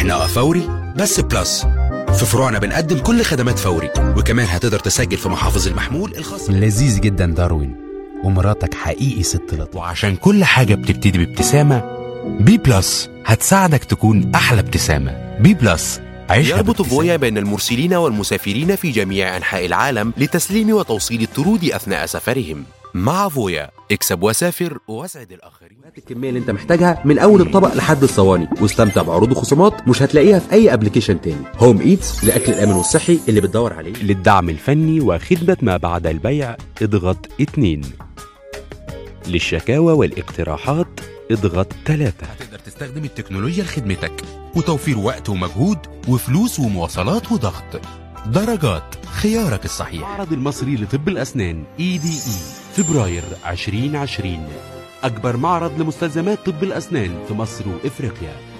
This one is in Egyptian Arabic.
احنا فوري بس بلس في فروعنا بنقدم كل خدمات فوري وكمان هتقدر تسجل في محافظ المحمول الخاص لذيذ جدا داروين ومراتك حقيقي ست لطف وعشان كل حاجة بتبتدي بابتسامة بي بلس هتساعدك تكون أحلى ابتسامة بي بلس عيشها يربط بابتسامة. فويا بين المرسلين والمسافرين في جميع أنحاء العالم لتسليم وتوصيل الطرود أثناء سفرهم مع فويا اكسب وسافر واسعد الآخرين هات الكمية اللي انت محتاجها من اول الطبق لحد الصواني واستمتع بعروض وخصومات مش هتلاقيها في اي ابلكيشن تاني هوم ايتس الاكل الامن والصحي اللي بتدور عليه للدعم الفني وخدمة ما بعد البيع اضغط 2 للشكاوى والاقتراحات اضغط 3 هتقدر تستخدم التكنولوجيا لخدمتك وتوفير وقت ومجهود وفلوس ومواصلات وضغط درجات خيارك الصحيح المعرض المصري لطب الأسنان اي دي اي فبراير 2020 أكبر معرض لمستلزمات طب الأسنان في مصر وإفريقيا